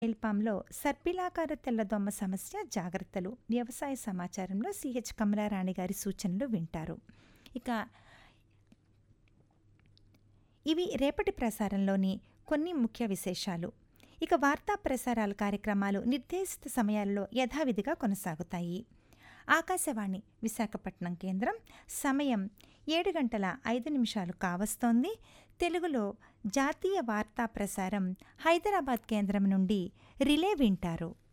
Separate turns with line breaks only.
ఎల్పాంలో సర్పిలాకార తెల్లదోమ సమస్య జాగ్రత్తలు వ్యవసాయ సమాచారంలో సిహెచ్ కమలారాణి గారి సూచనలు వింటారు ఇక ఇవి రేపటి ప్రసారంలోని కొన్ని ముఖ్య విశేషాలు ఇక వార్తా ప్రసారాల కార్యక్రమాలు నిర్దేశిత సమయాల్లో యథావిధిగా కొనసాగుతాయి ఆకాశవాణి విశాఖపట్నం కేంద్రం సమయం ఏడు గంటల ఐదు నిమిషాలు కావస్తోంది తెలుగులో జాతీయ వార్తా ప్రసారం హైదరాబాద్ కేంద్రం నుండి రిలే వింటారు